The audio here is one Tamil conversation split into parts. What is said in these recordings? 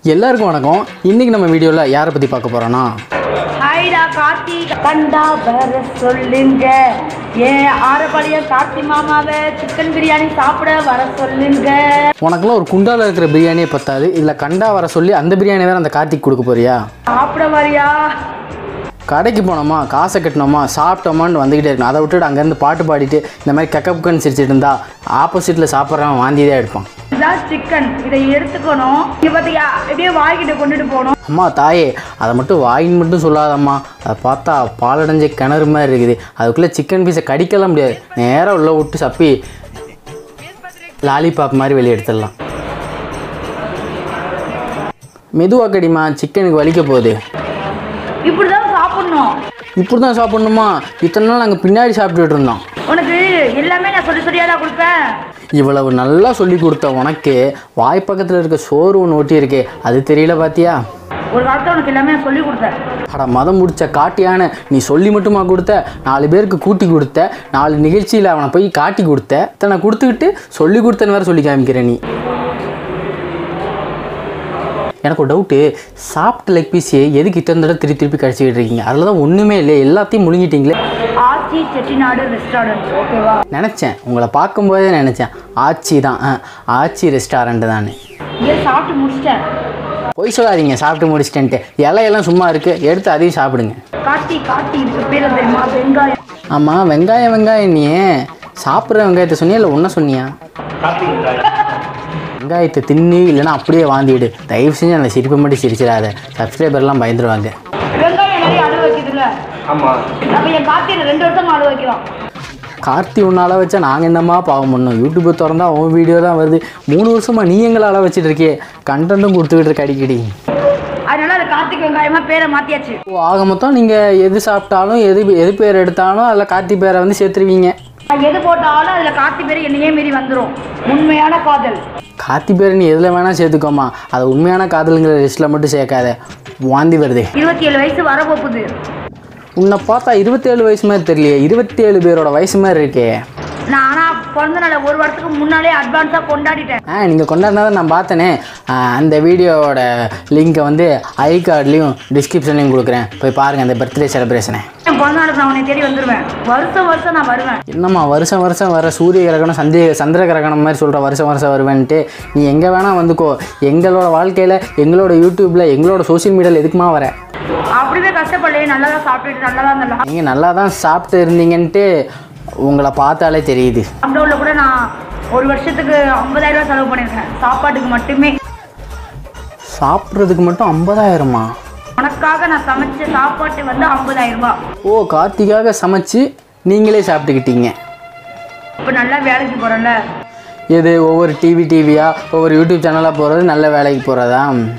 எல்லாருக்கும் வணக்கம் இன்றைக்கி நம்ம வீடியோவில் யாரை பற்றி பார்க்க போகிறோன்னா ஹாய்டா கார்த்தி கண்டா வர சொல்லுங்க ஏன் ஆரப்பாளையம் கார்த்தி மாமாவை சிக்கன் பிரியாணி சாப்பிட வர சொல்லுங்க உனக்குலாம் ஒரு குண்டாவில் இருக்கிற பிரியாணியே பத்தாது இதில் கண்டா வர சொல்லி அந்த பிரியாணி வேறு அந்த கார்த்திக் கொடுக்க போறியா சாப்பிட வரியா கடைக்கு போனோமா காசை கட்டினோமா சாப்பிட்டோமான்னு வந்துக்கிட்டே இருக்கணும் அதை விட்டுட்டு அங்கேருந்து பாட்டு பாடிட்டு இந்த மாதிரி கக்கப்புக்கன்னு சிரிச்சிட்டு இருந்தா ஆப்போசிட்டில் சாப்பிட்றவன் வாந்தி தான் எடுப்பான் இதுதான் சிக்கன் இதை எடுத்துக்கணும் இங்க பார்த்தியா எப்படியே வாய்கிட்ட கொண்டுட்டு போகணும் அம்மா தாயே அதை மட்டும் வாயின்னு மட்டும் சொல்லாதம்மா அதை பார்த்தா பாலடைஞ்ச கிணறு மாதிரி இருக்குது அதுக்குள்ளே சிக்கன் பீஸை கடிக்கலாம் முடியாது நேராக உள்ளே விட்டு சப்பி லாலிபாப் மாதிரி வெளியே எடுத்துடலாம் மெதுவாக கடிமா சிக்கனுக்கு வலிக்க போகுது இப்படிதான் சாப்பிடணும் இப்படி தான் சாப்பிட்ணுமா இத்தனை நாள் நாங்கள் பின்னாடி சாப்பிட்டுட்டு இருந்தோம் உனக்கு எல்லாமே நான் சொல்லி சொல்லியாடா கொடுப்பேன் இவ்வளவு நல்லா சொல்லி கொடுத்த உனக்கு வாய் பக்கத்தில் இருக்க சோறு ஒன்று ஒட்டி இருக்கே அது தெரியல பாத்தியா ஒரு காலத்துல உனக்கு எல்லாமே நான் சொல்லி கொடுத்தேன் அட மதம் முடிச்ச காட்டியான நீ சொல்லி மட்டுமா கொடுத்த நாலு பேருக்கு கூட்டி கொடுத்த நாலு நிகழ்ச்சியில் அவனை போய் காட்டி கொடுத்த இத்தனை கொடுத்துக்கிட்டு சொல்லி கொடுத்தன்னு வேற சொல்லி காமிக்கிற நீ எனக்கு ஒரு டவுட்டு சாப்பிட்ட லெக் பீஸே எதுக்கு இத்தனை தடவை திருப்பி திருப்பி கடிச்சிக்கிட்டு இருக்கீங்க அதில் தான் ஒன்றுமே இல்லை எல்லாத்தையும் முழுங்கிட்டீங்களே ஆச்சி செட்டிநாடு ரெஸ்டாரண்ட் ஓகேவா நினச்சேன் உங்களை பார்க்கும்போதே நினச்சேன் ஆச்சி தான் ஆ, ஆச்சி ரெஸ்டாரண்ட் தான் இங்கே சாப்பிட்டு முடிச்சிட்டேன் பொய் சொல்லாதீங்க சாப்பிட்டு முடிச்சிட்டேன்ட்டு இலையெல்லாம் சும்மா இருக்குது எடுத்து அதையும் சாப்பிடுங்க கார்த்தி கார்த்தி இதுக்கு பேர் என்ன தெரியுமா வெங்காயம் ஆமாம் வெங்காயம் வெங்காயம் நீ சாப்பிட்ற வெங்காயத்தை சொன்னியா இல்லை ஒன்றை சொன்னியா வெங்காயத்தை தின்னு இல்லைன்னா அப்படியே வாந்திடு தயவு செஞ்சு அந்த சிரிப்பை மட்டும் சிரிச்சிடாத சப்ஸ்கிரைபர்லாம் பயந்துருவாங்க வெங்காயம் நிறைய அழுவ வைக்குதுல்ல அப்ப என் கார்த்தியில ரெண்டு வருஷம் அழுவ வைக்கலாம் கார்த்தி உன்னால வச்சா நாங்கள் என்னம்மா பாவம் பண்ணோம் யூடியூப்பை திறந்தா உன் வீடியோ தான் வருது மூணு வருஷமா நீ எங்களை அள வச்சுட்டு இருக்கியே கண்டென்ட்டும் கொடுத்துக்கிட்டு இருக்க அடிக்கடி அதனால அது கார்த்திக் வெங்காயமா பேரை மாத்தியாச்சு ஓ ஆக மொத்தம் நீங்கள் எது சாப்பிட்டாலும் எது எது பேர் எடுத்தாலும் அதில் கார்த்தி பேரை வந்து சேர்த்துருவீங்க நான் எது போட்டாலும் அதுல கார்த்தி பேர் என்னையே மீறி வந்துரும் உண்மையான காதல் கார்த்தி பேர் நீ எதில் வேணால் சேர்த்துக்கோமா அதை உண்மையான காதலுங்கிற லிஸ்ட்டில் மட்டும் சேர்க்காத வாந்தி வருது இருபத்தி ஏழு வயசு வரப்போகுது உன்னை பார்த்தா இருபத்தேழு வயசு மாதிரி தெரியலையே இருபத்தேழு பேரோட வயசு மாதிரி இருக்கே நான் ஆனா பிறந்த நாளை ஒரு வாரத்துக்கு முன்னாலே அட்வான்ஸா கொண்டாடிட்டேன் ஆ நீங்கள் கொண்டாடினதை நான் பார்த்தேனே ஆ, அந்த வீடியோவோட லிங்க்கை வந்து ஐ கார்ட்லேயும் டிஸ்கிரிப்ஷன்லையும் கொடுக்குறேன் போய் பாருங்கள் அந்த பர்த்டே செலிப்ரேஷனை என் பிறந்த நாளுக்கு நான் உன்னை தேடி வந்துருவேன் வருஷம் வருஷம் நான் வருவேன் என்னம்மா வருஷம் வருஷம் வர சூரிய கிரகணம் சந்திர சந்திர கிரகணம் மாதிரி சொல்கிற வருஷம் வருஷம் வருவேன்ட்டு நீ எங்கே வேணால் வந்துக்கோ எங்களோட வாழ்க்கையில் எங்களோட யூடியூப்பில் எங்களோட சோஷியல் மீடியாவில் எதுக்குமா வர அப்படியே கஷ்டப்படலையே நல்லா தான் சாப்பிட்டுட்டு நல்லா தான் இருந்தேன் நீங்கள் நல்லா தான் சாப்பிட்டு இருந்தீங்கன்ட்டு உங்களை பார்த்தாலே தெரியுது லாக்டவுனில் கூட நான் ஒரு வருஷத்துக்கு ஐம்பதாயிரம் ரூபாய் செலவு பண்ணியிருக்கேன் சாப்பாட்டுக்கு மட்டுமே சாப்பிட்றதுக்கு மட்டும் ஐம்பதாயிரமா உனக்காக நான் சமைச்ச சாப்பாட்டு வந்து ஐம்பதாயிரம் ரூபாய் ஓ கார்த்திகாக சமைச்சு நீங்களே சாப்பிட்டுக்கிட்டீங்க இப்போ நல்லா வேலைக்கு போகிறேன்ல எது ஒவ்வொரு டிவி டிவியா ஒவ்வொரு யூடியூப் சேனலாக போகிறது நல்ல வேலைக்கு போகிறதா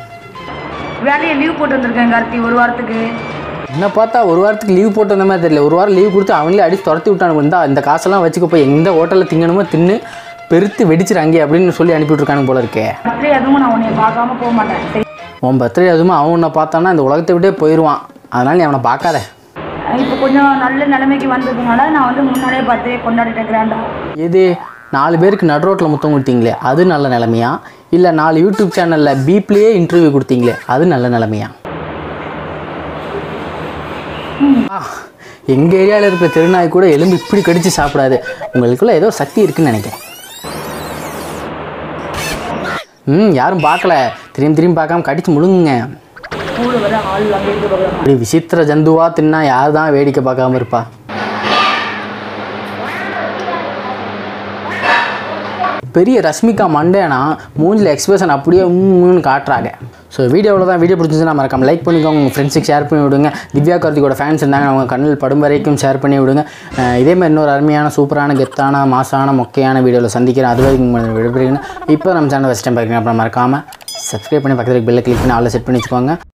வேலையை லீவ் போட்டு வந்திருக்கேன் கார்த்தி ஒரு வாரத்துக்கு என்ன பார்த்தா ஒரு வாரத்துக்கு லீவ் போட்டு வந்த மாதிரி தெரியல ஒரு வாரம் லீவ் கொடுத்து அவங்களே அடிச்சு துரத்தி விட்டானு இருந்தா இந்த காசெல்லாம் வச்சுக்க போய் எந்த ஹோட்டலில் திங்கணுமோ தின்னு பெருத்து வெடிச்சிடாங்க அப்படின்னு சொல்லி அனுப்பிவிட்ருக்கானுங்க போல இருக்கே பர்த்டே எதுவும் நான் உன்னை பார்க்காம போக மாட்டேன் சரி உன் பர்த்டே அதுவும் அவன் உன்னை பார்த்தான்னா இந்த உலகத்தை விட்டே போயிடுவான் அதனால் நீ அவனை பார்க்காத இப்போ கொஞ்சம் நல்ல நிலைமைக்கு வந்ததுனால நான் வந்து முன்னாலே பர்த்டே கொண்டாடிட்டேன் கிராண்டா எது நாலு பேருக்கு நடு ரோட்டில் முத்தம் கொடுத்தீங்களே அது நல்ல நிலமையா இல்லை நாலு யூடியூப் சேனலில் பீப்லேயே இன்டர்வியூ கொடுத்தீங்களே அது நல்ல நிலமையா எங்கள் ஏரியாவில் இருக்கிற திருநாய் கூட எலும்பு இப்படி கடிச்சு சாப்பிடாது உங்களுக்குள்ள ஏதோ சக்தி இருக்குன்னு நினைக்கிறேன் ம் யாரும் பார்க்கல திரும்பி திரும்பி பார்க்காம கடிச்சு முழுங்குங்க ஸ்கூலு வர ஆள் வாங்கிட்டு போகலாம் இப்படி விசித்திர ஜந்துவா தின்னா யார் தான் வேடிக்கை பார்க்காம இருப்பா பெரிய ரஷ்மிகா மண்டேனா மூஞ்சில் எக்ஸ்பிரஷன் அப்படியே உம்முன்னு காட்டுறாங்க ஸோ வீடியோவில் தான் வீடியோ பிடிச்சிருந்துச்சுன்னா மறக்காம லைக் பண்ணிக்கோங்க உங்கள் ஃப்ரெண்ட்ஸுக்கு ஷேர் பண்ணி விடுங்க திவ்யா கார்த்திகோட ஃபேன்ஸ் இருந்தாங்க அவங்க கண்ணில் படும் வரைக்கும் ஷேர் பண்ணி விடுங்க அஹ் இதே மாதிரி இன்னொரு அருமையான சூப்பரான கெத்தான மாசான மொக்கையான வீடியோவில் சந்திக்கிறேன் அது வரைக்கும் விடுபடுறீங்க இப்போ நம்ம சேனல் ஃபஸ்ட் டைம் பார்க்குறீங்க அப்புறம் மறக்காமல் சப்ஸ்கிரைப் பண்ணி பக்கத்தில் பெல்லை கிளிக் பண்ணி ஆளில் செட் பண்ணி வச்சுக்கோங்க